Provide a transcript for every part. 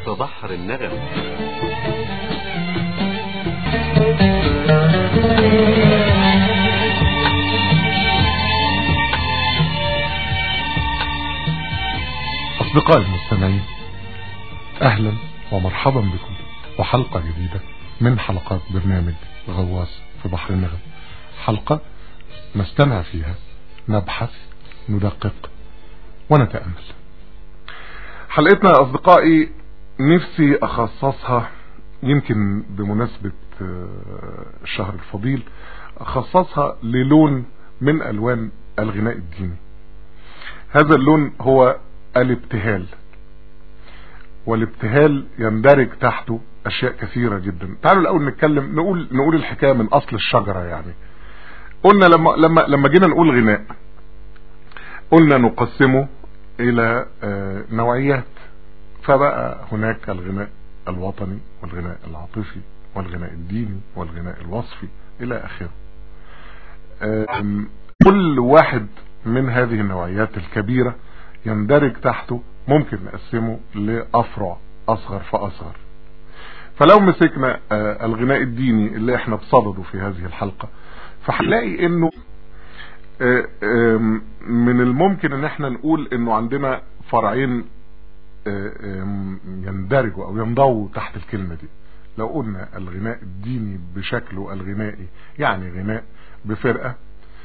في بحر النغم أصدقائي المستمعين أهلا ومرحبا بكم وحلقة جديدة من حلقات برنامج غواص في بحر النغم حلقة نستمع فيها نبحث ندقق ونتأمل حلقتنا يا أصدقائي نفسي أخصصها يمكن بمناسبة الشهر الفضيل أخصصها للون من ألوان الغناء الديني هذا اللون هو الابتهال والابتهال يندرج تحته اشياء كثيرة جدا تعالوا الاول نتكلم نقول نقول الحكاية من اصل الشجرة يعني قلنا لما لما لما جينا نقول غناء قلنا نقسمه الى نوعيات فبقى هناك الغناء الوطني والغناء العاطفي والغناء الديني والغناء الوصفي الى اخره كل واحد من هذه النوعيات الكبيرة يندرج تحته ممكن نقسمه لأفرع أصغر فأصغر فلو مسكنا الغناء الديني اللي احنا بصدده في هذه الحلقة فهنلاقي انه من الممكن ان احنا نقول انه عندنا فرعين يندرجوا او ينضووا تحت الكلمة دي لو قلنا الغناء الديني بشكله الغنائي يعني غناء بفرقة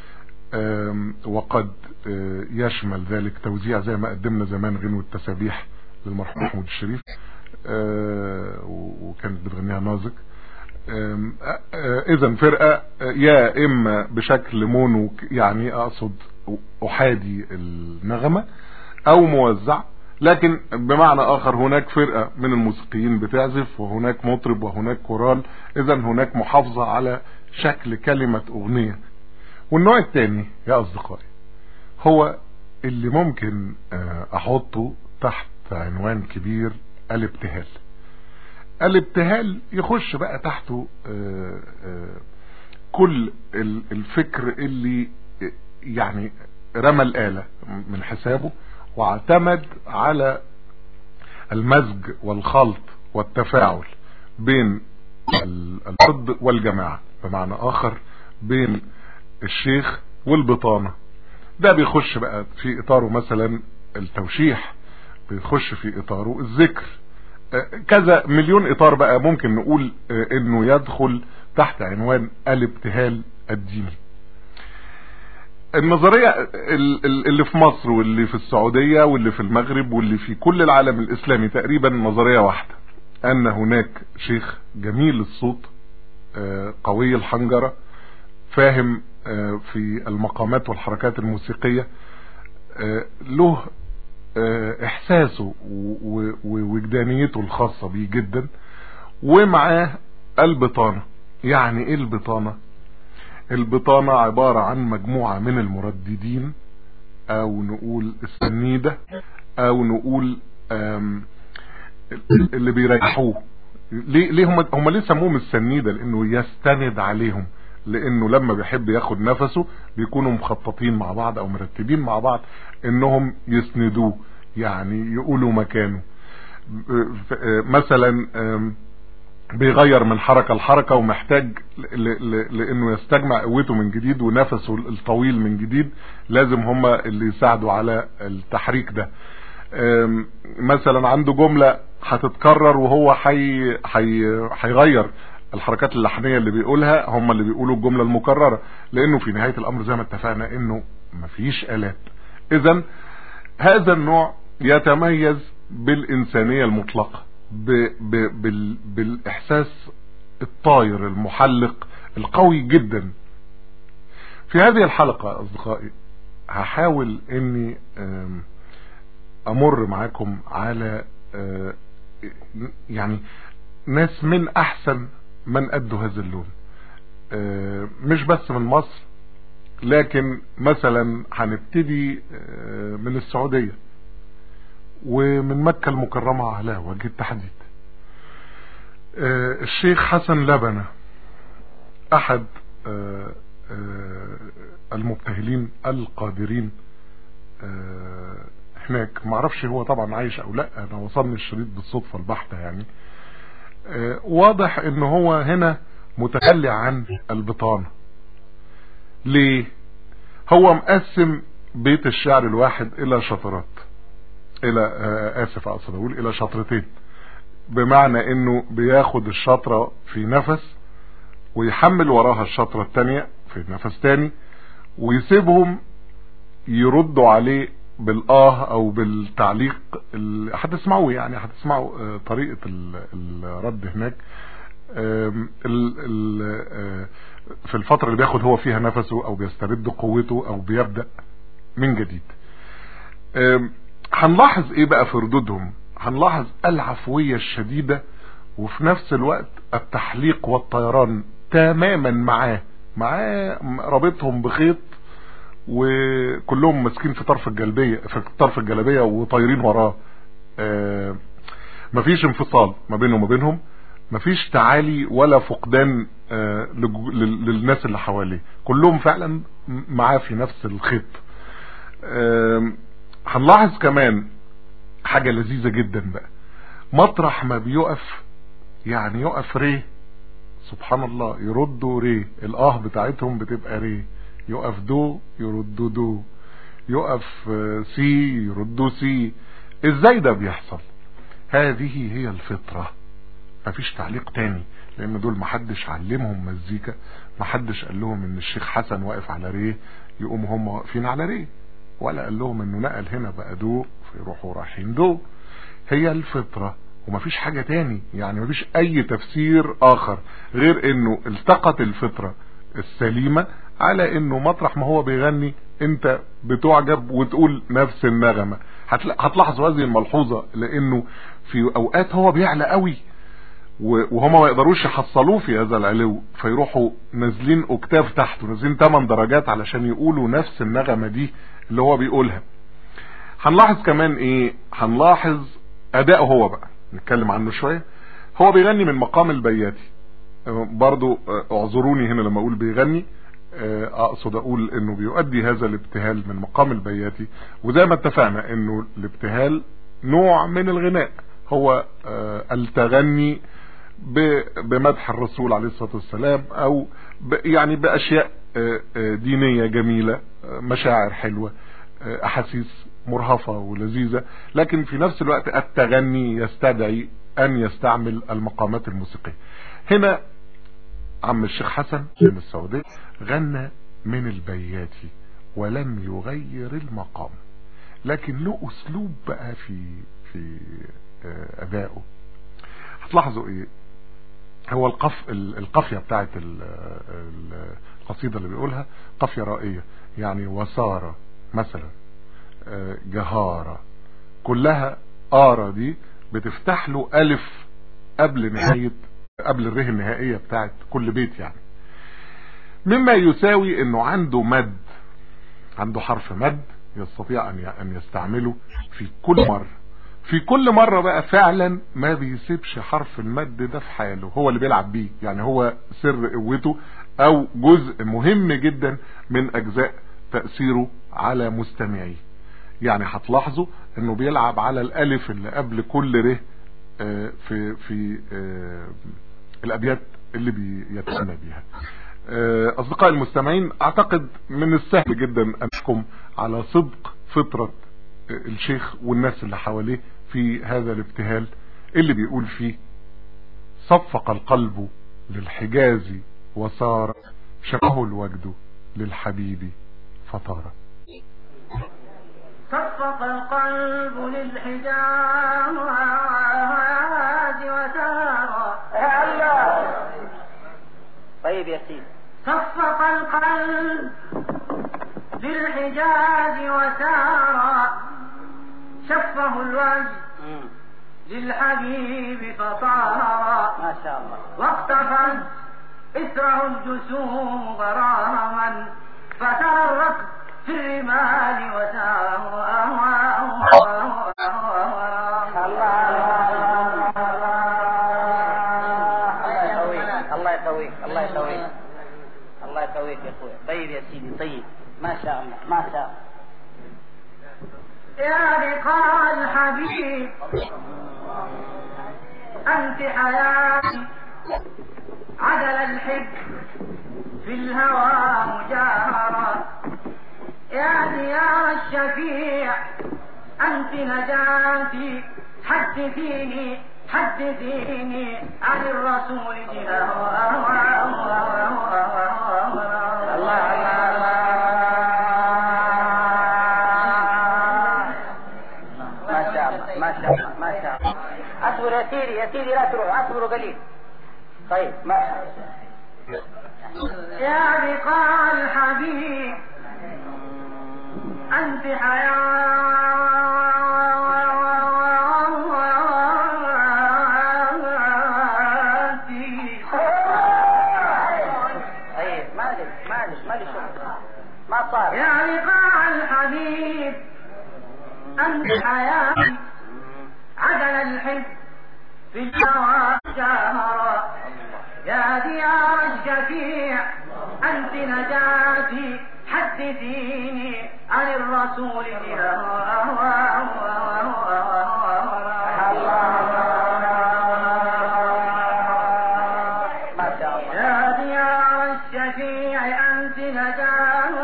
وقد يشمل ذلك توزيع زي ما قدمنا زمان غنوة تسابيح للمرحوم محمود الشريف وكانت بتغنيها نازك اذا فرقة يا اما بشكل مونو يعني اقصد احادي النغمة او موزع لكن بمعنى اخر هناك فرقة من الموسيقيين بتعزف وهناك مطرب وهناك كورال اذا هناك محافظة على شكل كلمة اغنية والنوع الثاني يا اصدقائي هو اللي ممكن احطه تحت عنوان كبير الابتهال الابتهال يخش بقى تحته كل الفكر اللي يعني رمى الآلة من حسابه واعتمد على المزج والخلط والتفاعل بين الفرد والجماعة بمعنى اخر بين الشيخ والبطانة ده بيخش بقى في اطاره مثلا التوشيح بيخش في اطاره الذكر كذا مليون اطار بقى ممكن نقول انه يدخل تحت عنوان الابتهال الديني النظرية اللي في مصر واللي في السعودية واللي في المغرب واللي في كل العالم الاسلامي تقريبا نظرية واحدة ان هناك شيخ جميل الصوت قوي الحنجرة فاهم في المقامات والحركات الموسيقية له احساسه ووجدانيته الخاصة بيه جدا ومعاه البطانة يعني ايه البطانة البطانة عبارة عن مجموعة من المرددين او نقول السنيدة او نقول اللي بيريحوه ليه ليه هم هم ليه سموهم السنيدة لانه يستند عليهم لانه لما بيحب ياخد نفسه بيكونوا مخططين مع بعض او مرتبين مع بعض انهم يسندوه يعني يقولوا مكانه مثلا بيغير من حركة لحركة ومحتاج لانه يستجمع قوته من جديد ونفسه الطويل من جديد لازم هما اللي يساعدوا على التحريك ده مثلا عنده جملة هتتكرر وهو حي حي هيغير الحركات اللحنية اللي بيقولها هم اللي بيقولوا الجملة المكررة لانه في نهاية الامر زي ما اتفقنا انه مفيش الات اذا هذا النوع يتميز بالانسانية المطلقة ب ب بال بالاحساس الطاير المحلق القوي جدا في هذه الحلقة اصدقائي هحاول اني امر معاكم على يعني ناس من احسن من ادوا هذا اللون مش بس من مصر لكن مثلا هنبتدي من السعودية ومن مكة المكرمة على وجه التحديد الشيخ حسن لبنة احد المبتهلين القادرين هناك ما اعرفش هو طبعا عايش او لا انا وصلني الشريط بالصدفة البحتة يعني آه، واضح ان هو هنا متخلي عن البطانة ليه هو مقسم بيت الشعر الواحد الى شطرات الى آه، اسف اقصد اقول الى شطرتين بمعنى انه بياخد الشطرة في نفس ويحمل وراها الشطرة التانية في نفس تاني ويسيبهم يردوا عليه بالآه او بالتعليق ال- هتسمعوا يعني هتسمعوا آه، طريقة ال- الرد هناك آم، ال- ال- آه، في الفترة اللي بياخد هو فيها نفسه او بيسترد قوته او بيبدأ من جديد آم، هنلاحظ ايه بقى في ردودهم هنلاحظ العفوية الشديدة وفي نفس الوقت التحليق والطيران تماما معاه معاه رابطهم بخيط وكلهم ماسكين في طرف الجلبية في طرف الجلبية وطايرين وراه آه، مفيش انفصال ما بينهم وبينهم مفيش تعالي ولا فقدان آه، لج- لل- للناس اللي حواليه كلهم فعلا معاه في نفس الخيط آم، هنلاحظ كمان حاجة لذيذة جدا بقى مطرح ما بيقف يعني يقف ريه سبحان الله يردوا ريه الاه بتاعتهم بتبقى ريه يقف دو يردوا دو يقف آه، سي يردوا سي ازاي ده بيحصل هذه هي الفطرة مفيش تعليق تاني لان دول محدش علمهم مزيكا محدش قال لهم ان الشيخ حسن واقف على ريه يقوموا هم واقفين على ريه ولا قال لهم انه نقل هنا بقى دو فيروحوا رايحين دو هي الفطرة ومفيش حاجة تاني يعني مفيش اي تفسير اخر غير انه التقت الفطرة السليمة على انه مطرح ما هو بيغني انت بتعجب وتقول نفس النغمة هتلا- هتلاحظوا هذه الملحوظة لانه في اوقات هو بيعلى قوي و- وهما ما يقدروش يحصلوه في هذا العلو فيروحوا نازلين اوكتاف تحت ونازلين 8 درجات علشان يقولوا نفس النغمة دي اللي هو بيقولها هنلاحظ كمان ايه هنلاحظ اداءه هو بقى نتكلم عنه شوية هو بيغني من مقام البياتي آه، برضو آه، اعذروني هنا لما اقول بيغني آه، اقصد اقول انه بيؤدي هذا الابتهال من مقام البياتي وزي ما اتفقنا انه الابتهال نوع من الغناء هو آه، التغني ب- بمدح الرسول عليه الصلاة والسلام او ب- يعني باشياء آه، آه، دينية جميلة آه، مشاعر حلوة آه، احاسيس مرهفة ولذيذة لكن في نفس الوقت التغني يستدعي ان يستعمل المقامات الموسيقية هنا عم الشيخ حسن من السعودية غنى من البياتي ولم يغير المقام لكن له اسلوب بقى في في آه، ادائه هتلاحظوا ايه هو القف ال- القافية بتاعت ال- ال- القصيدة اللي بيقولها قافية رائية يعني وسارة مثلا آه، جهارة كلها آرة دي بتفتح له ألف قبل نهاية قبل الره النهائية بتاعت كل بيت يعني مما يساوي انه عنده مد عنده حرف مد يستطيع ان ي- ان يستعمله في كل مرة في كل مرة بقى فعلا ما بيسيبش حرف المد ده في حاله هو اللي بيلعب بيه يعني هو سر قوته او جزء مهم جدا من اجزاء تأثيره على مستمعيه يعني هتلاحظوا انه بيلعب على الالف اللي قبل كل ره آه، في في آه، الابيات اللي بيتسمى بيها آه، اصدقائي المستمعين اعتقد من السهل جدا ان احكم على صدق فطرة آه، الشيخ والناس اللي حواليه في هذا الابتهال اللي بيقول فيه صفق القلب للحجاز وصار شبه الوجد للحبيب فطار صفق القلب للحجام وسارا هلا طيب يا سيدي صفق القلب للحجاج وسارا شفه الوجه مم. للحبيب فطارا ما شاء الله واقتفت إثره الجسوم غراما فترى الركب في الرمال وساوى الله يقويك الله يقويك الله يقويك الله يقويك يا اخوي طيب يا سيدي طيب ما شاء الله ما شاء الله يا لقاء الحبيب أنت حياتي عدل الحب في الهوى مجاهرة يا ديار الشفيع أنت نجاتي حدثيني حدثيني عن الرسول ما شاء الله ما شاء الله ما شاء الله اصبر يا سيدي يا سيدي لا تروح اصبر قليل طيب ما شاء الله يا لقاء الحبيب أنت حياتي طيب مالك مالك مالك شغل ما صار يا لقاء الحبيب أنت حياتي عدل الحب في الهوى جاهرا يا ديار الشفيع أنت نجاتي حدثيني عن الرسول ما شاء الله يا ديار الشفيع أنت نجاتي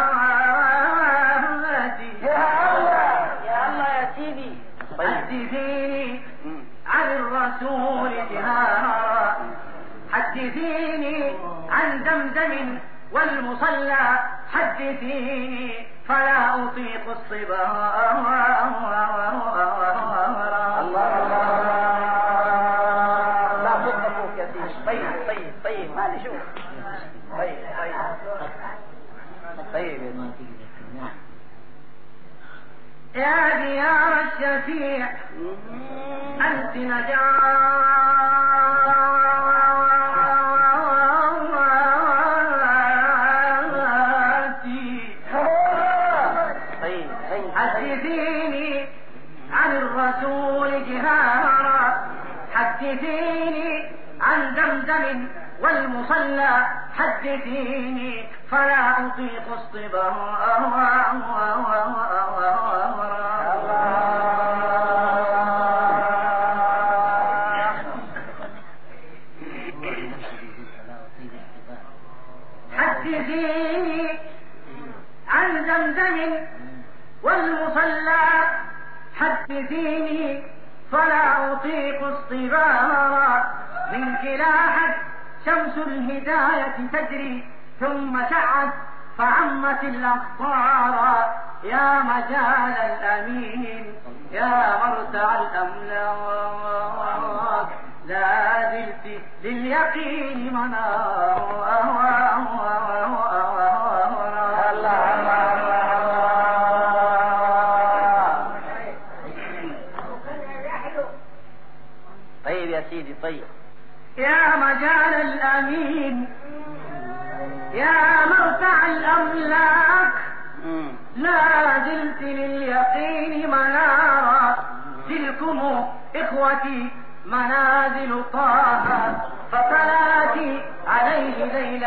يا الله يا الله يا سيدي طيب حدثيني مم. عن الرسول جهارا حدثيني عن زمزم والمصلى حدثيني فلا أطيق الصبا لا صدق ابوك يا سيدي طيب طيب طيب ما نشوف طيب طيب طيب يا سيدي يا ديار الشفيع أنت نجاتي طيب طيب حدثيني عن الرسول جهارا حدثيني عن زمزم والمصلى حدثيني فلا أطيق حدثيني عن زمزم والمصلى حدثيني فلا أطيق اصطبارا منك لاحت شمس الهداية تجري ثم سعت فعمت الأخطار يا مجال الأمين يا مرتع الأملاك لا زلت لليقين طيب يا سيدي طيب يا مجال الأمين يا مرتع الأملاك مم. لا زلت لليقين منارا تلكم إخوتي منازل طه فصلاتي عليه ليل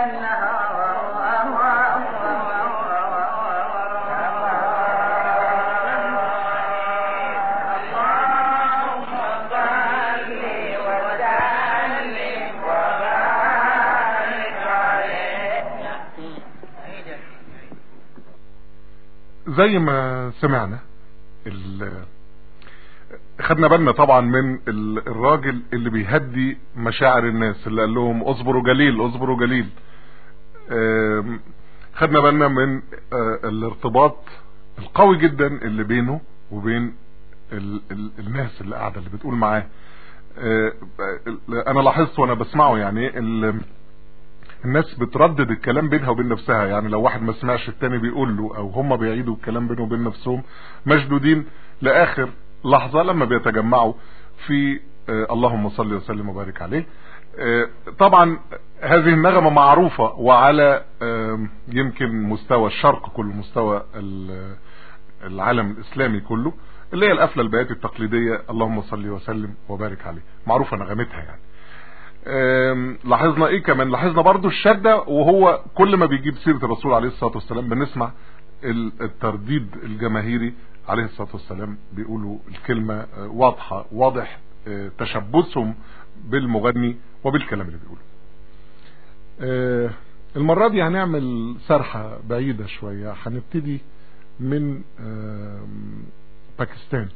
زي ما سمعنا ال- خدنا بالنا طبعا من ال- الراجل اللي بيهدي مشاعر الناس اللي قال لهم اصبروا جليل اصبروا جليل آم، خدنا بالنا من آه، الارتباط القوي جدا اللي بينه وبين ال ال الناس اللي قاعده اللي بتقول معاه آه، انا لاحظت وانا بسمعه يعني ال- الناس بتردد الكلام بينها وبين نفسها يعني لو واحد ما سمعش التاني بيقول له او هم بيعيدوا الكلام بينهم وبين نفسهم مشدودين لاخر لحظة لما بيتجمعوا في آه اللهم صل وسلم وبارك عليه آه طبعا هذه النغمة معروفة وعلى آه يمكن مستوى الشرق كله مستوى ال- العالم الاسلامي كله اللي هي القفلة البيات التقليدية اللهم صل وسلم وبارك عليه معروفة نغمتها يعني آم، لاحظنا ايه كمان لاحظنا برضو الشدة وهو كل ما بيجيب سيرة الرسول عليه الصلاة والسلام بنسمع ال- الترديد الجماهيري عليه الصلاة والسلام بيقولوا الكلمة واضحة واضح تشبثهم بالمغني وبالكلام اللي بيقوله المرة دي هنعمل سرحة بعيدة شوية هنبتدي من باكستان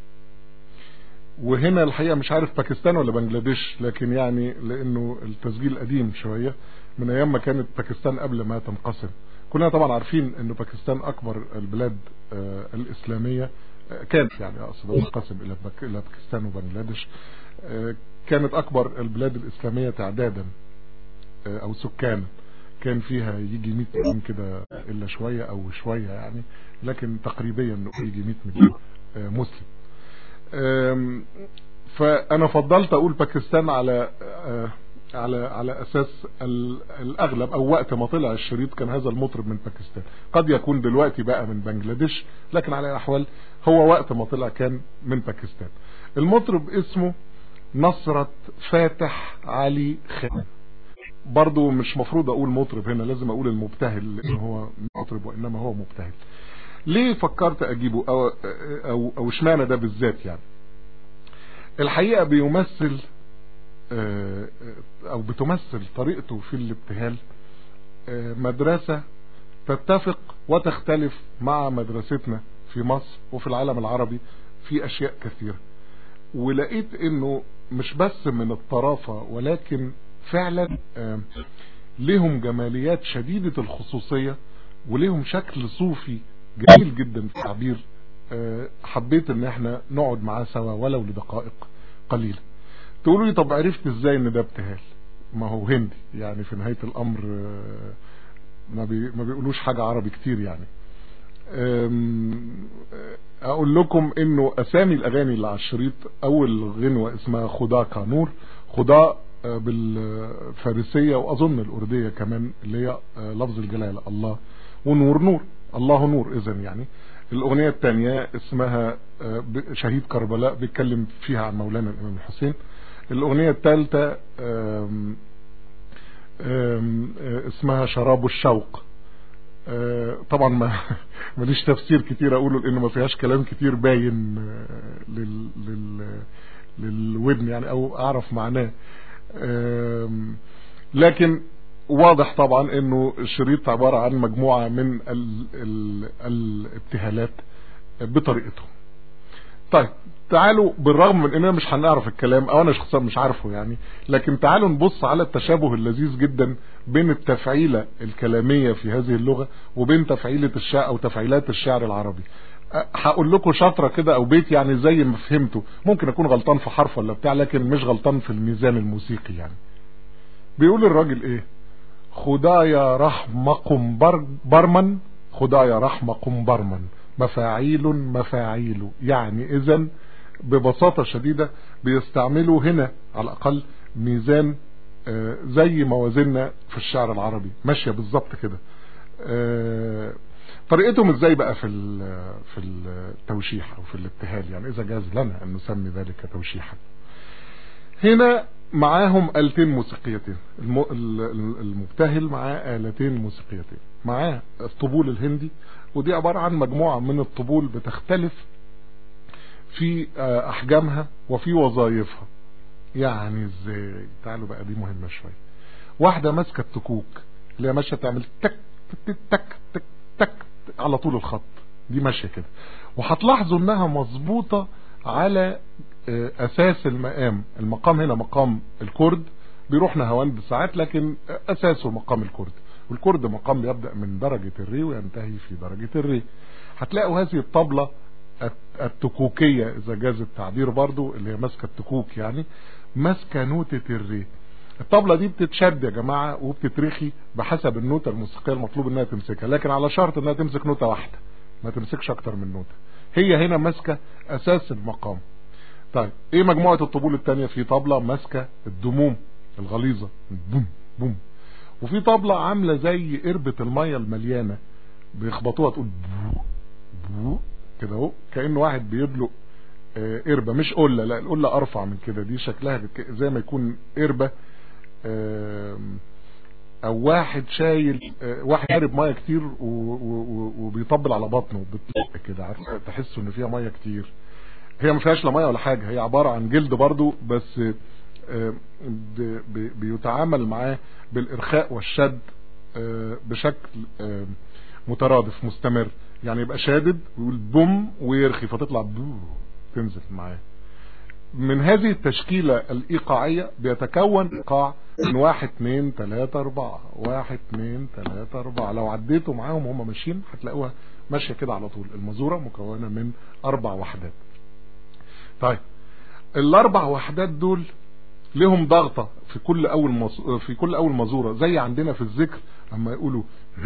وهنا الحقيقة مش عارف باكستان ولا بنجلاديش لكن يعني لانه التسجيل قديم شوية من ايام ما كانت باكستان قبل ما تنقسم كلنا طبعا عارفين انه باكستان اكبر البلاد الاسلامية كانت يعني اقصد تنقسم الى الى باكستان وبنجلاديش كانت اكبر البلاد الاسلامية تعدادا او سكانا كان فيها يجي 100 مليون كده الا شوية او شوية يعني لكن تقريبا انه يجي 100 مليون مسلم فانا فضلت اقول باكستان على على على اساس الاغلب او وقت ما طلع الشريط كان هذا المطرب من باكستان قد يكون دلوقتي بقى من بنجلاديش لكن على الاحوال هو وقت ما طلع كان من باكستان المطرب اسمه نصرة فاتح علي خان برضو مش مفروض اقول مطرب هنا لازم اقول المبتهل لان هو مطرب وانما هو مبتهل ليه فكرت اجيبه او او او اشمعنى ده بالذات يعني الحقيقة بيمثل او بتمثل طريقته في الابتهال مدرسة تتفق وتختلف مع مدرستنا في مصر وفي العالم العربي في اشياء كثيرة ولقيت انه مش بس من الطرافة ولكن فعلا لهم جماليات شديدة الخصوصية ولهم شكل صوفي جميل جدا في التعبير حبيت ان احنا نقعد معاه سوا ولو لدقائق قليلة تقولوا لي طب عرفت ازاي ان ده ابتهال ما هو هندي يعني في نهاية الامر ما, بي ما بيقولوش حاجة عربي كتير يعني اقول لكم انه اسامي الاغاني اللي على الشريط اول غنوة اسمها خداك نور خدا بالفارسية واظن الاردية كمان اللي هي لفظ الجلالة الله ونور نور الله نور اذا يعني الاغنية الثانية اسمها شهيد كربلاء بيتكلم فيها عن مولانا الامام الحسين الاغنية الثالثة اسمها شراب الشوق طبعا ما ماليش تفسير كتير اقوله لانه ما فيهاش كلام كتير باين لل لل للودن يعني او اعرف معناه لكن واضح طبعا انه الشريط عبارة عن مجموعة من ال ال الابتهالات بطريقتهم طيب تعالوا بالرغم من اننا مش هنعرف الكلام او انا شخصيا مش عارفه يعني لكن تعالوا نبص على التشابه اللذيذ جدا بين التفعيلة الكلامية في هذه اللغة وبين تفعيلة الشعر او تفعيلات الشعر العربي هقول لكم شطرة كده او بيت يعني زي ما فهمته ممكن اكون غلطان في حرف ولا بتاع لكن مش غلطان في الميزان الموسيقي يعني بيقول الراجل ايه خدايا رحمكم بر برمن خدايا رحمكم برمن مفاعيل مفاعيل يعني اذا ببساطة شديدة بيستعملوا هنا على الاقل ميزان زي موازيننا في الشعر العربي ماشية بالظبط كده طريقتهم ازاي بقى في في التوشيح او في الابتهال يعني اذا جاز لنا ان نسمي ذلك توشيحا هنا معاهم آلتين موسيقيتين المبتهل معاه آلتين موسيقيتين معاه الطبول الهندي ودي عبارة عن مجموعة من الطبول بتختلف في احجامها وفي وظائفها يعني ازاي تعالوا بقى دي مهمة شوية واحدة ماسكة التكوك اللي هي ماشية تعمل تك تك تك تك تك على طول الخط دي ماشية كده وهتلاحظوا انها مظبوطة على اساس المقام المقام هنا مقام الكرد بيروح نهواند ساعات لكن اساسه مقام الكرد والكرد مقام يبدأ من درجة الري وينتهي في درجة الري هتلاقوا هذه الطبلة التكوكية اذا جاز التعبير برضو اللي هي ماسكة التكوك يعني ماسكة نوتة الري الطبلة دي بتتشد يا جماعة وبتترخي بحسب النوتة الموسيقية المطلوب انها تمسكها لكن على شرط انها تمسك نوتة واحدة ما تمسكش اكتر من نوتة هي هنا ماسكة اساس المقام طيب ايه مجموعة الطبول التانية في طبلة ماسكة الدموم الغليظة بوم بوم وفي طبلة عاملة زي قربة المية المليانة بيخبطوها تقول بو بو كده اهو كأن واحد بيدلق قربة مش قلة لا القلة ارفع من كده دي شكلها زي ما يكون قربة او واحد شايل آه، واحد شارب ميه كتير و- و- و- وبيطبل على بطنه بتلق كده عارف تحسوا ان فيها ميه كتير هي ما فيهاش لا ميه ولا حاجه هي عباره عن جلد برضو بس آه، ب- ب- بيتعامل معاه بالارخاء والشد آه، بشكل آه، مترادف مستمر يعني يبقى شادد ويقول بوم ويرخي فتطلع بو تنزل معاه من هذه التشكيلة الإيقاعية بيتكون إيقاع من واحد اتنين تلاتة أربعة واحد اتنين تلاتة أربعة لو عديتوا معاهم وهم ماشيين هتلاقوها ماشية كده على طول المزورة مكونة من أربع وحدات طيب الأربع وحدات دول لهم ضغطة في كل أول مص... في كل أول مزورة زي عندنا في الذكر لما يقولوا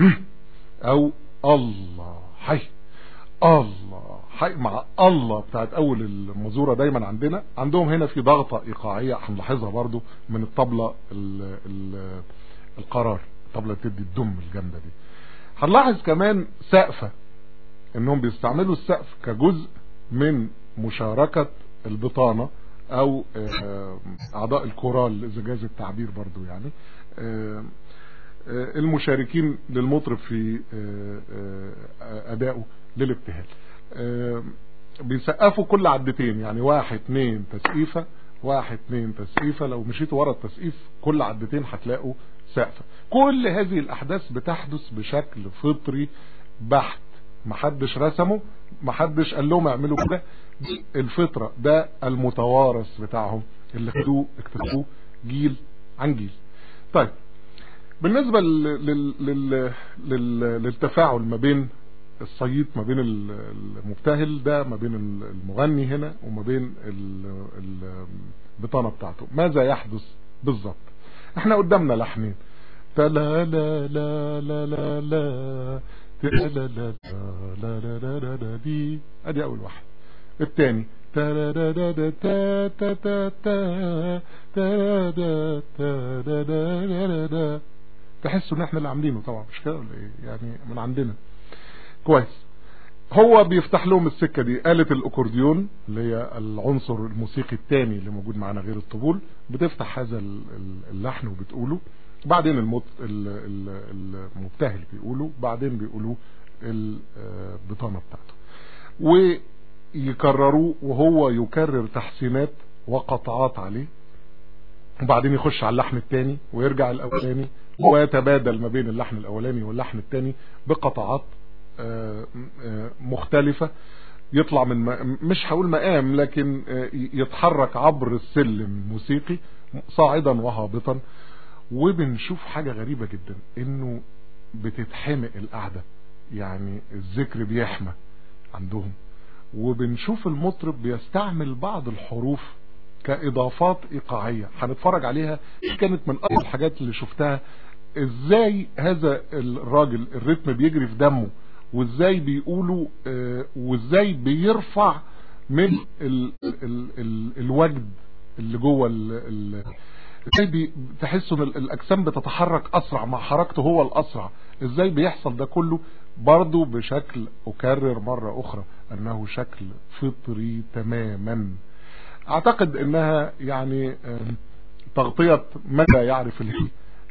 أو الله حي الله حي مع الله بتاعت اول المزورة دايما عندنا عندهم هنا في ضغطة ايقاعية هنلاحظها برضو من الطبلة ال ال القرار الطبلة تدي الدم الجامدة دي هنلاحظ كمان سقفة انهم بيستعملوا السقف كجزء من مشاركة البطانة او آه، اعضاء الكورال اذا جاز التعبير برضو يعني آه، آه، المشاركين للمطرب في آه، آه، ادائه للابتهال آه، بيسقفوا كل عدتين يعني واحد اتنين تسقيفة واحد اتنين تسقيفة لو مشيتوا ورا التسقيف كل عدتين هتلاقوا سقفة كل هذه الاحداث بتحدث بشكل فطري بحت محدش رسمه محدش قال لهم اعملوا كده دي الفطرة ده المتوارث بتاعهم اللي خدوه اكتسبوه جيل عن جيل طيب بالنسبة لل... لل... لل... لل... للتفاعل ما بين الصييط ما بين ال- المبتهل ده ما بين المغني هنا وما بين ال- ال- البطانة بتاعته ماذا يحدث بالظبط احنا قدامنا لحنين تلا لا لا لا لا لا تلا لا لا لا لا لا لا لا دي ادي اول واحد الثاني تا دا دا دا تا تا تا تا تا دا تا دا دا دا دا تحسوا ان احنا اللي عاملينه طبعا مش كده ولا ايه يعني من عندنا كويس هو بيفتح لهم السكة دي آلة الأكورديون اللي هي العنصر الموسيقي الثاني اللي موجود معانا غير الطبول بتفتح هذا ال- ال- اللحن وبتقوله بعدين المت... ال- ال- المبتهل بيقوله بعدين بيقولوا البطانة بتاعته ويكرروه وهو يكرر تحسينات وقطعات عليه وبعدين يخش على اللحن الثاني ويرجع الاولاني ويتبادل ما بين اللحن الاولاني واللحن الثاني بقطعات آه، آه، مختلفة يطلع من م- مش هقول مقام لكن آه، يتحرك عبر السلم الموسيقي صاعدا وهابطا وبنشوف حاجة غريبة جدا انه بتتحمق القعدة يعني الذكر بيحمى عندهم وبنشوف المطرب بيستعمل بعض الحروف كإضافات إيقاعية هنتفرج عليها دي كانت من أول الحاجات اللي شفتها ازاي هذا الراجل الريتم بيجري في دمه وازاي بيقولوا آه، وازاي بيرفع من ال ال ال الوجد اللي جوه ال ال ازاي بي- تحسوا ان ال- الاجسام بتتحرك اسرع مع حركته هو الاسرع ازاي بيحصل ده كله برضه بشكل اكرر مرة اخرى انه شكل فطري تماما اعتقد انها يعني آم، تغطية مدى يعرف الهي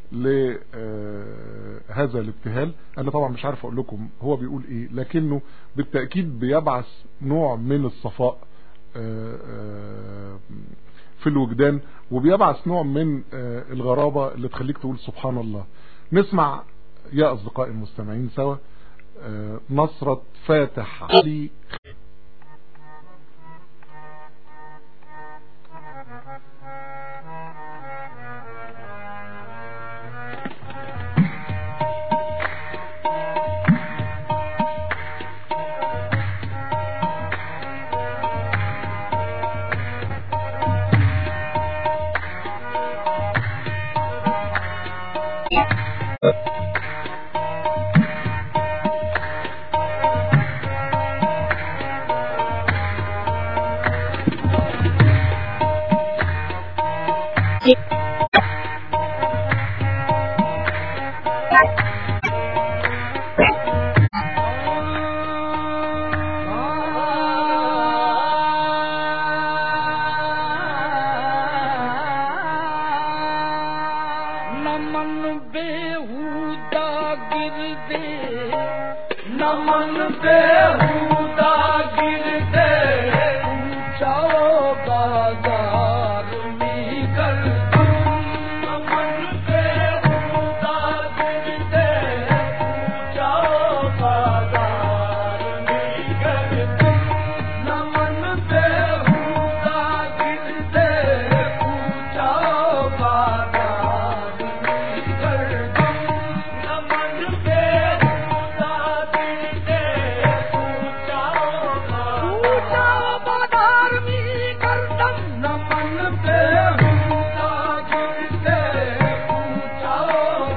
لهذا الابتهال انا طبعا مش عارف اقول لكم هو بيقول ايه لكنه بالتأكيد بيبعث نوع من الصفاء آه، آه، في الوجدان وبيبعث نوع من آه، الغرابة اللي تخليك تقول سبحان الله نسمع يا اصدقائي المستمعين سوا آه، نصرة فاتح علي ما नमन बेहुदा गिरदे नमन बेहुदा गिरदे जाओ बाजार में कर नमन बेहुदा गिरदे जाओ बाजार में कर नमन बेहुदा गिरदे जाओ बाजार में कर नमन बेहुदा गिरदे जाओ बाजार में कर नमन बेहुदा गिरदे जाओ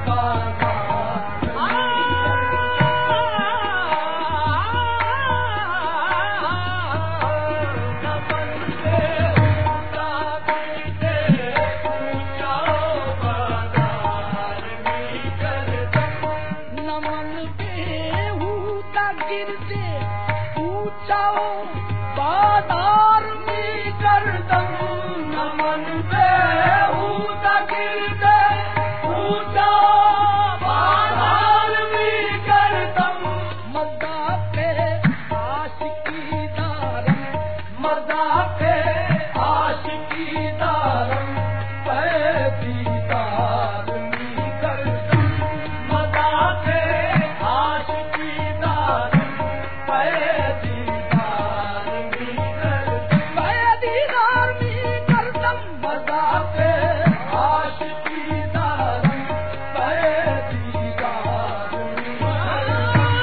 नमन बेहूदा गिरते ऊंचाओ बाजार में गर्दन नमन बेहूदा गिरते ऊंचाओ बाजार में गर्दन मर्दा पे आशिकी दारम मर्दा पे आशिकी दारम पैदी दार में गर्दन मदा पे आशिकी दार पैदी दार में गर्दन पैदी दार में गर्दन मदा पे आशिकी दार पैदी दार में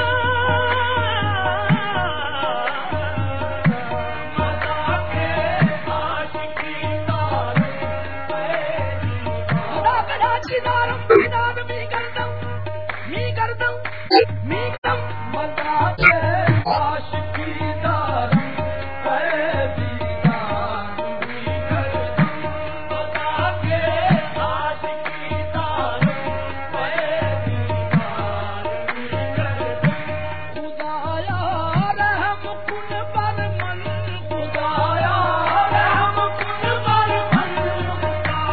मदा पे आशिकी दार खुदा कदा चिदारम चिदार मी करदम मी करदम मी करदम मजा के आशिकी दारम पैदी दारम मी करदम मजा के आशिकी दारम पैदी दारम मी करदम खुदाया रहम कुन पर मन खुदाया रहम कुन पर मन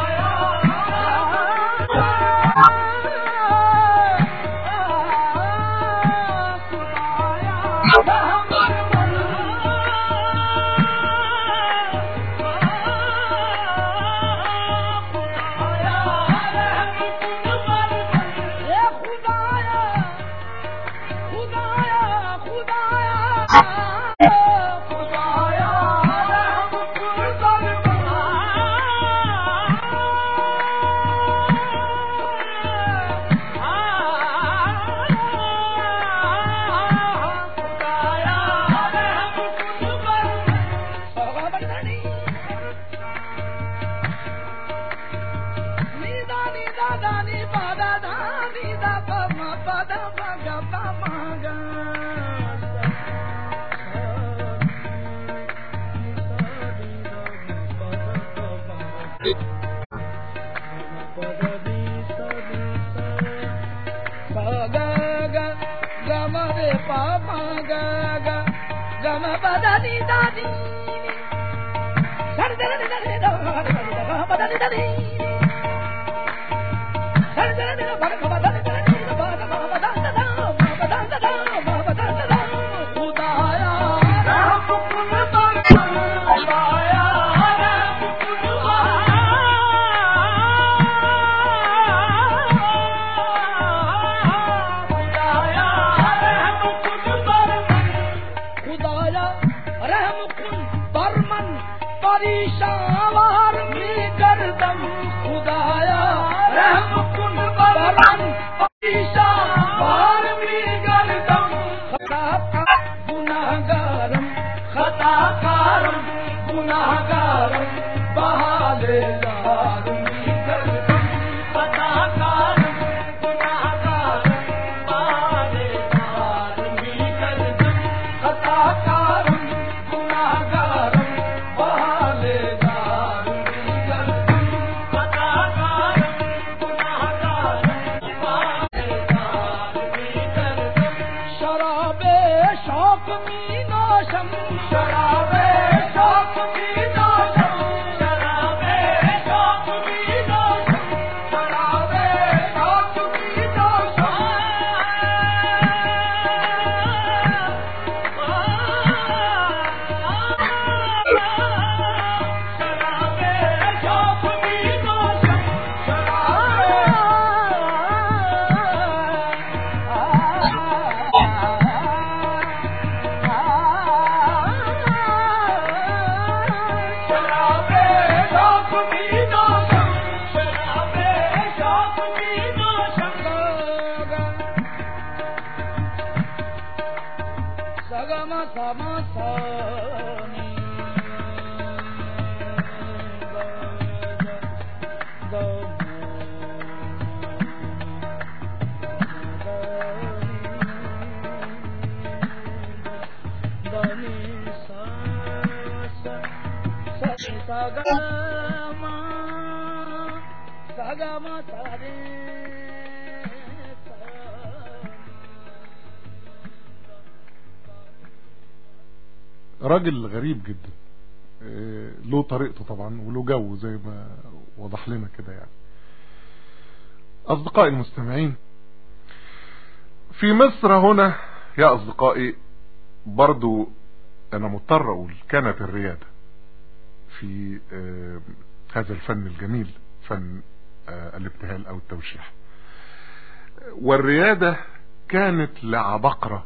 గమ పదని దాది సరి సరి సరి గమ పదని దాది సరి సరి భగ పదని దాది భగ పదని దాది పదని దాది పదని దాది ఖుదాయా రహమ్ కుల్ पर खुदाया रहम कुल खुदाया रहम कुल पर खुदाया रहम कुल बरमन परेशान में करदम खुदाया रहम कुल बरमन परेशान में करदम खता गुनाहगारम खताकारम गुनाहगारम बहाले दारम में करदम खताकारम गुनाहगारम बहाले दारम में करदम खताकारम गुनाहगारम बहाले दारम में करदम खताकारम गुनाहगारम बहाले दारम में करदम शराबे शौक मी नाशम शराबे शौक मी नाशम शराबे शौक मी సగమ సగమ సరే راجل غريب جدا آه، له طريقته طبعا وله جو زي ما وضح لنا كده يعني اصدقائي المستمعين في مصر هنا يا اصدقائي برضو انا مضطر اقول كانت الريادة في آه، هذا الفن الجميل فن آه، الابتهال او التوشيح والريادة كانت لعبقرة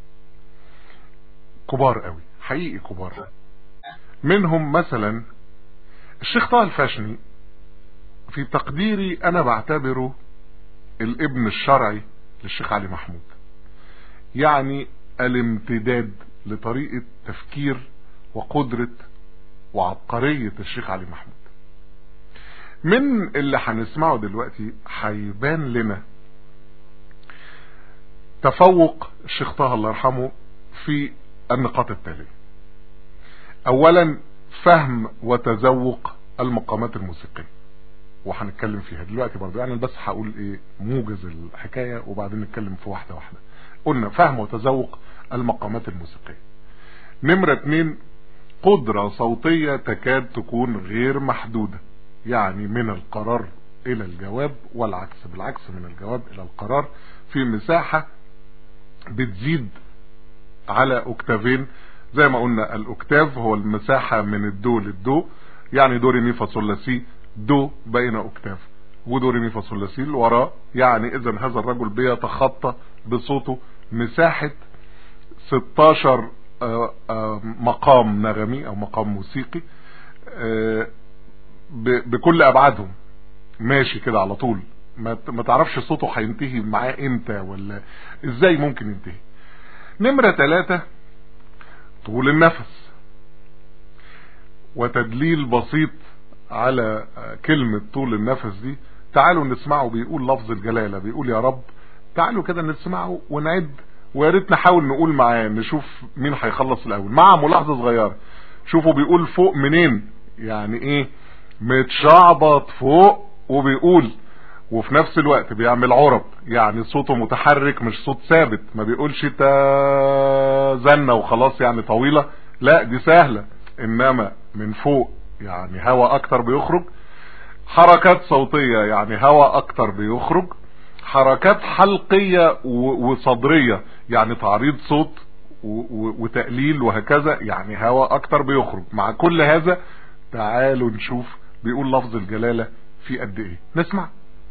كبار قوي حقيقي كبار منهم مثلا الشيخ طه الفاشني في تقديري انا بعتبره الابن الشرعي للشيخ علي محمود يعني الامتداد لطريقة تفكير وقدرة وعبقرية الشيخ علي محمود من اللي هنسمعه دلوقتي هيبان لنا تفوق الشيخ طه الله يرحمه في النقاط التالية اولا فهم وتذوق المقامات الموسيقية وهنتكلم فيها دلوقتي برضو يعني بس هقول ايه موجز الحكاية وبعدين نتكلم في واحدة واحدة قلنا فهم وتذوق المقامات الموسيقية نمرة اتنين قدرة صوتية تكاد تكون غير محدودة يعني من القرار الى الجواب والعكس بالعكس من الجواب الى القرار في مساحة بتزيد على اوكتافين زي ما قلنا الاوكتاف هو المساحة من الدو للدو يعني دو ري مي فا صول لا سي دو بين اوكتاف ودو ري مي فا صول لا سي وراه يعني اذا هذا الرجل بيتخطى بصوته مساحة 16 آه، آه، مقام نغمي او مقام موسيقي آه، ب- بكل ابعادهم ماشي كده على طول ما ت- ما تعرفش صوته هينتهي معاه امتى ولا ازاي ممكن ينتهي نمرة ثلاثة طول النفس وتدليل بسيط على آه، كلمة طول النفس دي تعالوا نسمعه بيقول لفظ الجلالة بيقول يا رب تعالوا كده نسمعه ونعد ويا ريت نحاول نقول معاه نشوف مين هيخلص الاول مع ملاحظة صغيرة شوفوا بيقول فوق منين يعني ايه متشعبط فوق وبيقول وفي نفس الوقت بيعمل عرب يعني صوته متحرك مش صوت ثابت ما بيقولش تا زنة وخلاص يعني طويلة لا دي سهلة انما من فوق يعني هوا اكتر بيخرج حركات صوتية يعني هوا اكتر بيخرج حركات حلقية و- وصدرية يعني تعريض صوت و- و- وتقليل وهكذا يعني هوا اكتر بيخرج مع كل هذا تعالوا نشوف بيقول لفظ الجلالة في قد ايه نسمع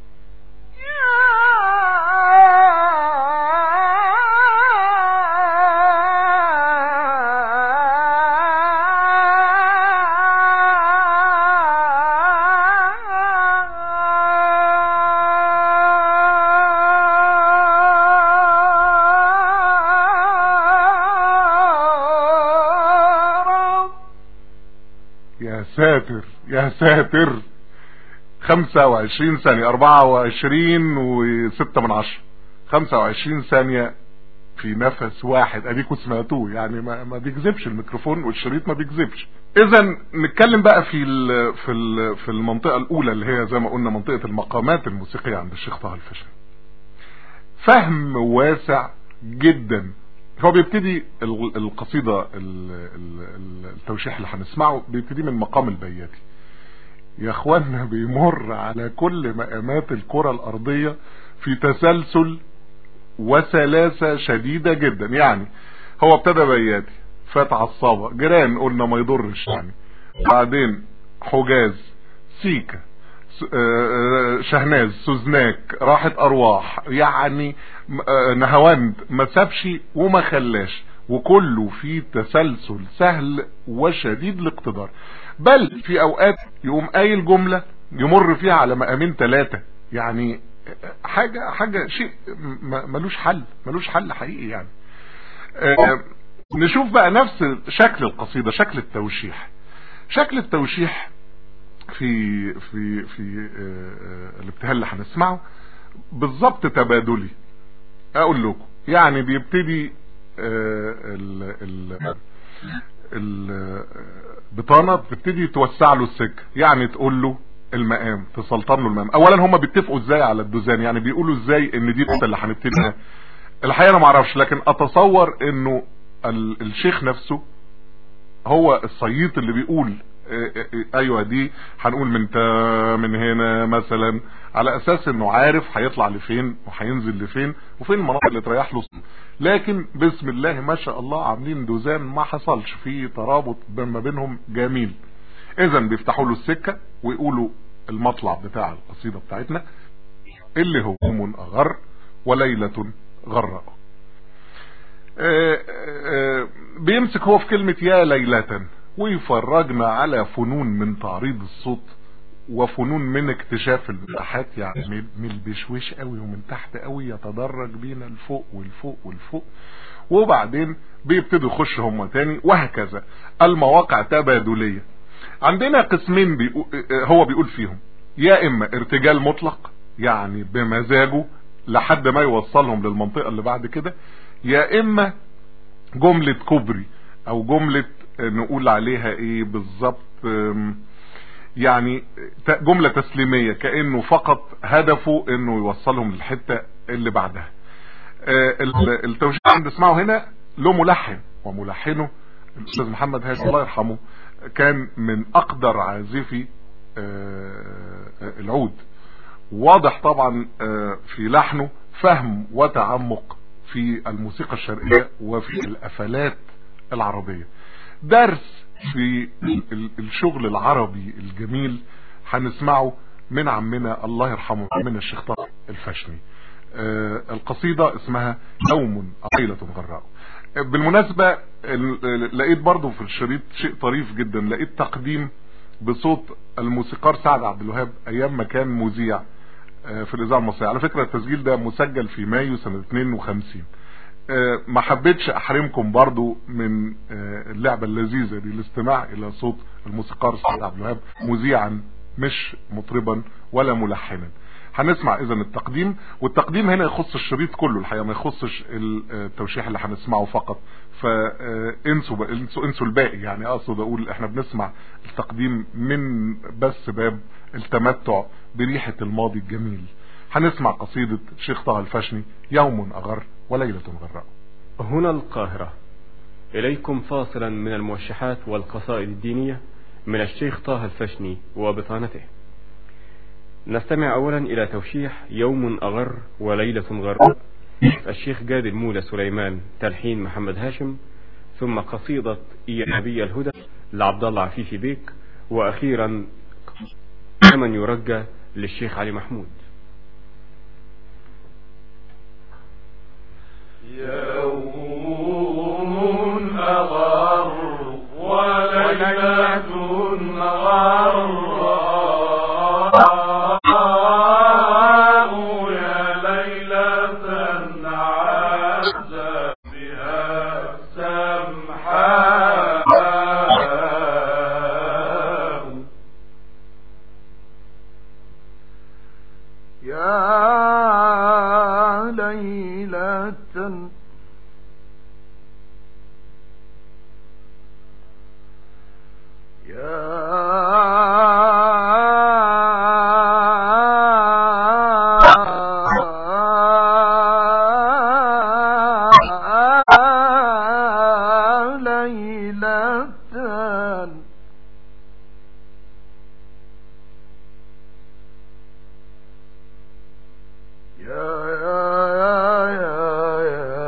يا ساتر يا ساتر 25 ثانية 24 و6 من عشرة 25 ثانية في نفس واحد اديكوا سمعتوه يعني ما, ما بيكذبش الميكروفون والشريط ما بيكذبش اذا نتكلم بقى في ال في ال في المنطقة الاولى اللي هي زي ما قلنا منطقة المقامات الموسيقية عند الشيخ طه الفشني فهم واسع جدا هو بيبتدي ال- القصيدة ال- ال- ال- التوشيح اللي هنسمعه بيبتدي من مقام البياتي يا اخوانا بيمر على كل مقامات الكرة الارضية في تسلسل وسلاسة شديدة جدا يعني هو ابتدى بياتي فات عصابة جيران قلنا ما يضرش يعني بعدين حجاز سيكا س- آه، آه، شهناز سوزناك راحت ارواح يعني م- آه، نهاوند ما سابش وما خلاش وكله في تسلسل سهل وشديد الاقتدار بل في اوقات يقوم قايل جملة يمر فيها على مقامين ثلاثة يعني حاجة حاجة شيء م- ملوش حل ملوش حل حقيقي يعني آه، نشوف بقى نفس شكل القصيدة شكل التوشيح شكل التوشيح في في في آه، آه، الابتهال اللي هنسمعه بالظبط تبادلي اقول لكم يعني بيبتدي آه، ال ال البطانة بتبتدي توسع له السكة يعني تقول له المقام تسلطن له المقام اولا هم بيتفقوا ازاي على الدوزان يعني بيقولوا ازاي ان دي اللي هنبتدي منها الحقيقة انا معرفش لكن اتصور انه ال- الشيخ نفسه هو الصييط اللي بيقول اه اه اه ايوه دي هنقول من تا من هنا مثلا على اساس انه عارف هيطلع لفين وهينزل لفين وفين المناطق اللي تريح له لكن بسم الله ما شاء الله عاملين دوزان ما حصلش في ترابط ما بينهم جميل اذا بيفتحوا له السكة ويقولوا المطلع بتاع القصيدة بتاعتنا اللي هو يوم اغر وليلة غراء آه، آه، بيمسك هو في كلمة يا ليلة ويفرجنا على فنون من تعريض الصوت وفنون من اكتشاف المساحات يعني من- من البشويش قوي ومن تحت قوي يتدرج بينا الفوق والفوق والفوق وبعدين بيبتدوا يخش هم تاني وهكذا المواقع تبادلية عندنا قسمين بيقو... هو بيقول فيهم يا اما ارتجال مطلق يعني بمزاجه لحد ما يوصلهم للمنطقة اللي بعد كده يا اما جملة كوبري او جملة نقول عليها ايه بالظبط أم، يعني ت- جملة تسليمية كأنه فقط هدفه انه يوصلهم للحتة اللي بعدها آه، ال- التوجيه اللي بنسمعه هنا له ملحن وملحنه الاستاذ محمد هاشم الله يرحمه كان من اقدر عازفي آه، آه، العود واضح طبعا آه، في لحنه فهم وتعمق في الموسيقى الشرقية وفي الافلات العربية درس في ال- الشغل العربي الجميل هنسمعه من عمنا الله يرحمه من الشيخ طارق الفشني آه، القصيدة اسمها يوم ليلة غراء آه، بالمناسبة ال- لقيت برضو في الشريط شيء طريف جدا لقيت تقديم بصوت الموسيقار سعد عبد الوهاب ايام ما كان مذيع آه، في الاذاعه المصريه على فكره التسجيل ده مسجل في مايو سنه 52 آه، ما حبيتش احرمكم برضو من آه، اللعبة اللذيذة دي الاستماع الى صوت الموسيقار سعد عبد الوهاب مذيعا مش مطربا ولا ملحنا هنسمع اذا التقديم والتقديم هنا يخص الشريط كله الحقيقة ما يخصش ال- آه، التوشيح اللي هنسمعه فقط فانسوا بقى- انسوا انسوا الباقي يعني اقصد اقول احنا بنسمع التقديم من بس باب التمتع بريحة الماضي الجميل هنسمع قصيدة شيخ طه الفشني يوم أغر وليلة غراء هنا القاهرة إليكم فاصلا من الموشحات والقصائد الدينية من الشيخ طه الفشني وبطانته نستمع أولا إلى توشيح يوم أغر وليلة غراء الشيخ جاد المولى سليمان تلحين محمد هاشم ثم قصيدة يا نبي الهدى لعبد الله عفيفي بيك وأخيرا من يرجى للشيخ علي محمود يوم أغر وليلة غراء يا ليلة عز بها سمحاء يا ليلة يا ليلة يا يا يا يا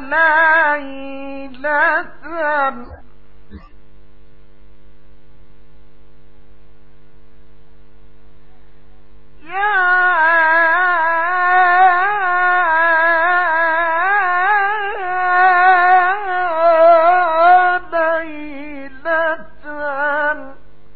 ليلة يا ليلة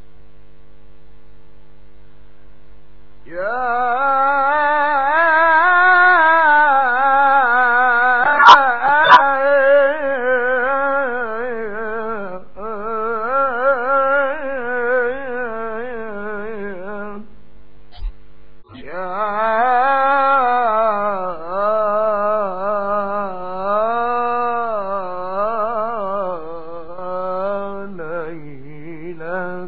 يا يا ليلة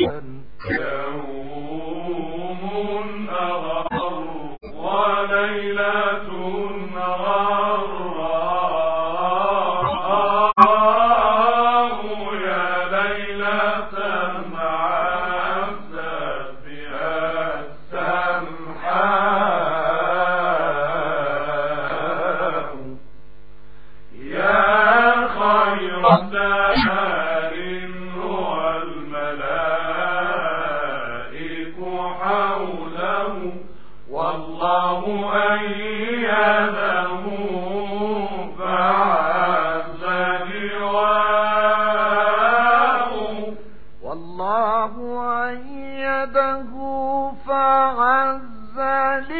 يوم أغر وليلة غراء يا ليلة عبدت بها السمحاء يا خير دار والملائك حوله والله أيده فعز لواءه والله أيده فعز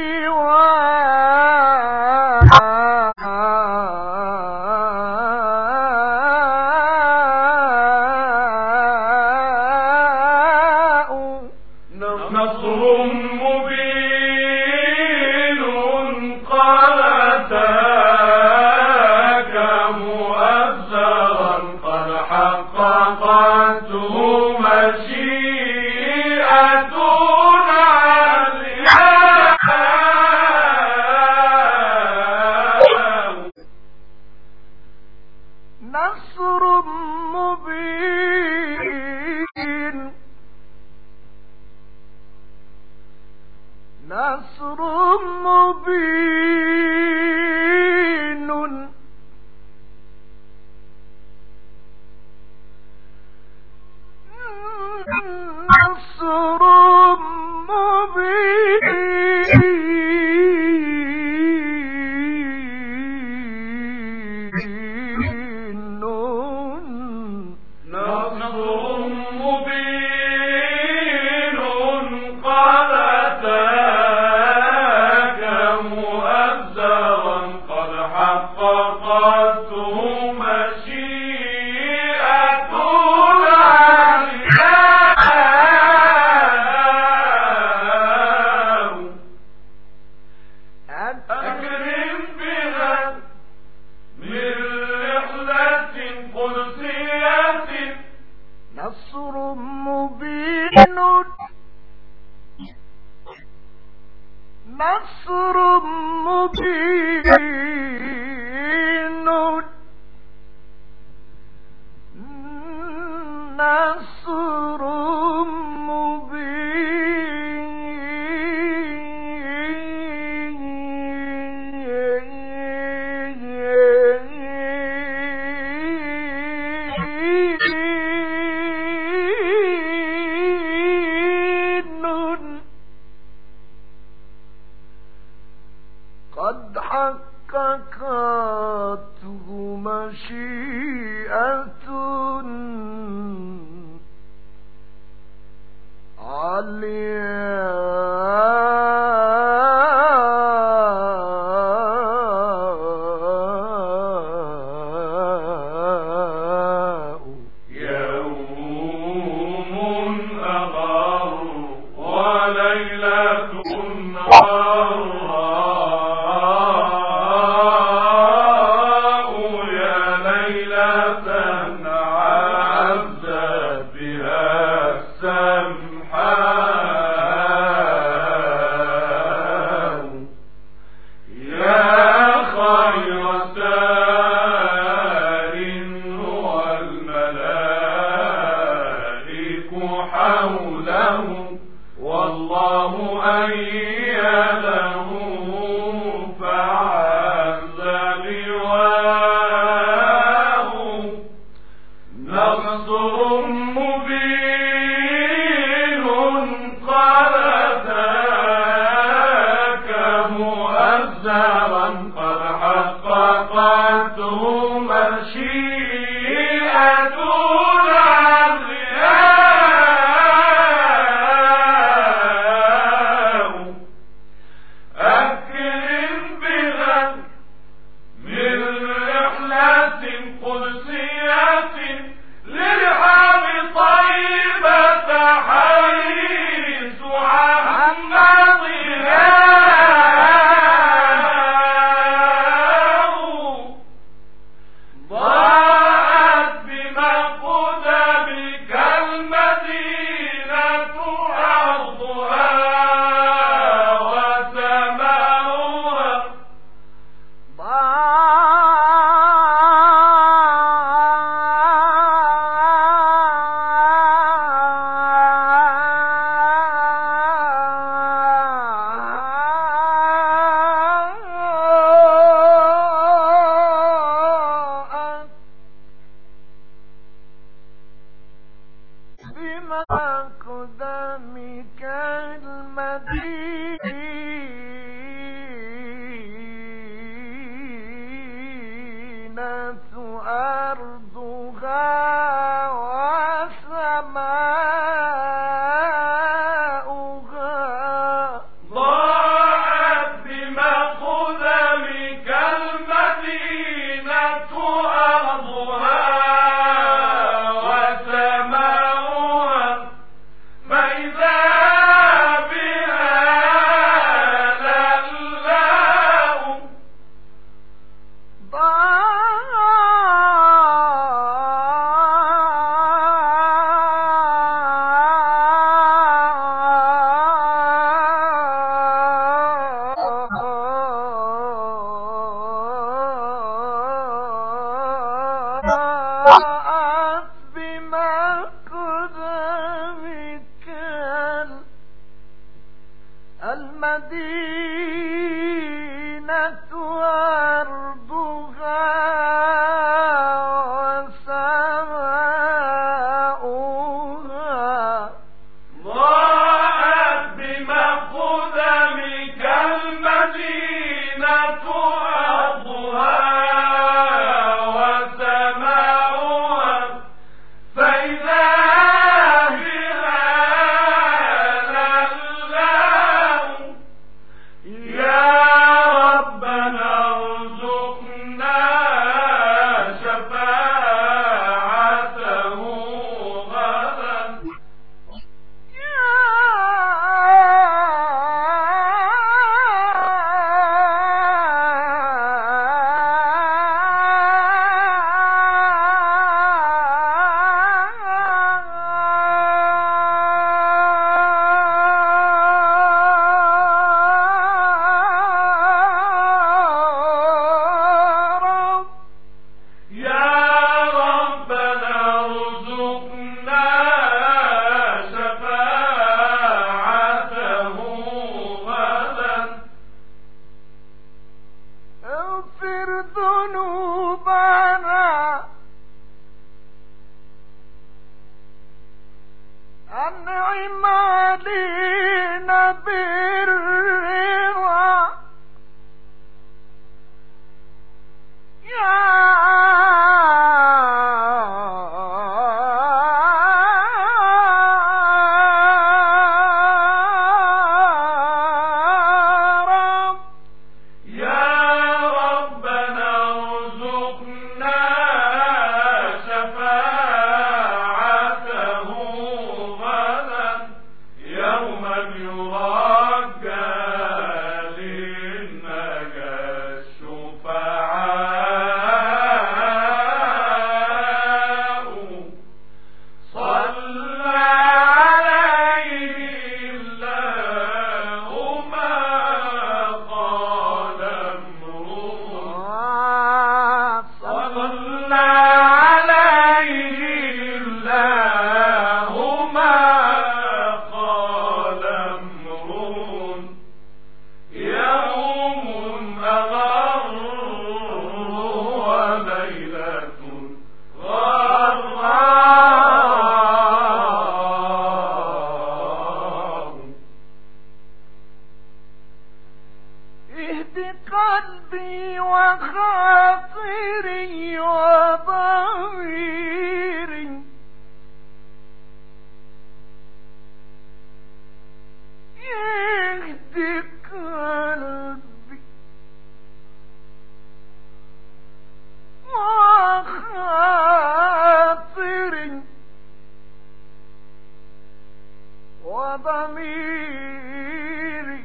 لواء نصر مبين قد أتاك مؤثرا قد حققته مشيئتنا عليها نصر مبين نصر مبين نصر مبين نصر مبين قد أتاك مؤثرا قد حققته مشيئتنا عليها أكرم بها من رحلة قدسية نصر مبين نصر مبين نصر مبين قد حققته مشيئة علياء يوم أغر وليلة غراء يا ليلة عبدت بها السمحاء يا خير دار والملائك حوله والله أيده فعز لواءه نصر مبين قد أتاك مؤثرا قد حققته مشيئتنا عليها أكرم بها من رحلة قدسية نصر مبين نصر مبين قد أتاك مؤثرا قد حققته مشيئتنا عليها خبرا قد حققته مشيئتنا الغياء أكرم بغد من رحلة قدسية لرحاب طيبة حيث عمضها ضاءت بمقدمك المدينة أرضها وسماؤها بمقدمك المدينة أرضها وسماؤها ضاءت بمقدمك المدينة أرضها وسماؤها فإذا بها لله ضاءت بمقدمك المدينة أرضها وسماؤها ضاءت بمقدمك المدينة أرضها وسماؤها فإذا بها لله يا ربنا ارزقنا شفاعته غدا يا ربنا ارزقنا شفاعته غدا اغفر ذنوبنا أنعم علينا بالرضا يا رب يا ربنا قلبي وخاطري وضميري يهدي قلبي وخاطري وضميري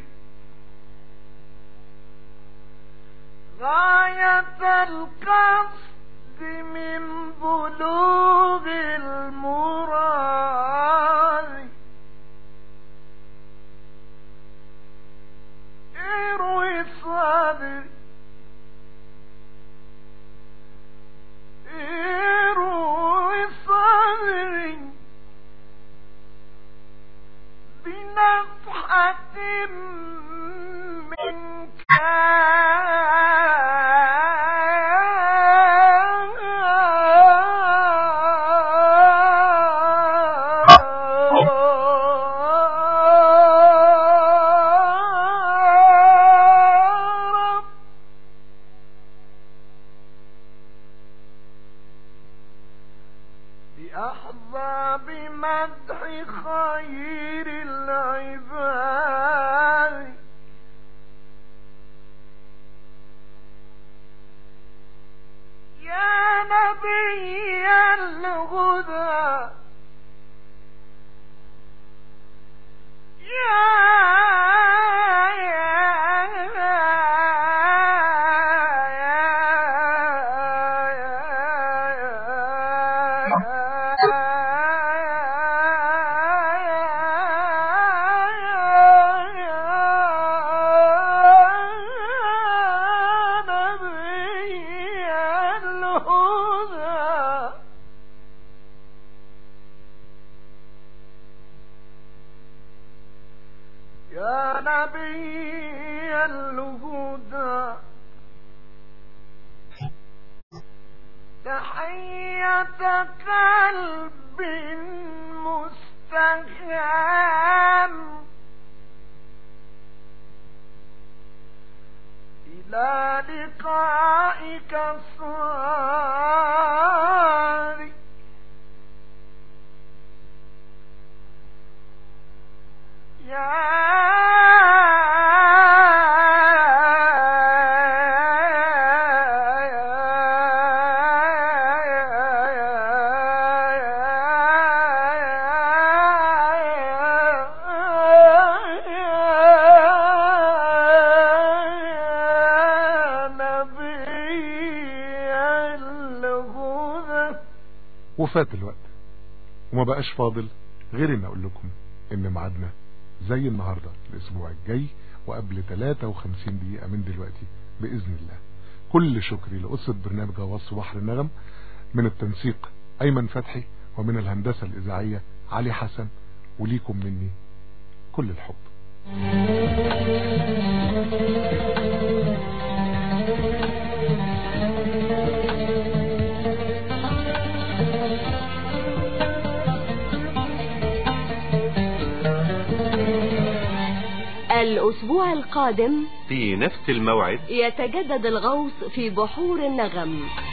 غاية القصد من بلوغ المراد اروي صدري اروي صدري بنفحة منك لأحظى بمدح خير العباد يا نبي الهدى يا نبي الهدى يا نبي الهدى تحية قلب مستهام إلى لقائك صاري يا نبي الهدى وفات الوقت وما بقاش فاضل غير ان اقول لكم ان ميعادنا زي النهاردة الاسبوع الجاي وقبل 53 دقيقة من دلوقتي باذن الله كل شكري لقصة برنامج غواص بحر النغم من التنسيق ايمن فتحي ومن الهندسة الاذاعية علي حسن وليكم مني كل الحب الأسبوع القادم في نفس الموعد يتجدد الغوص في بحور النغم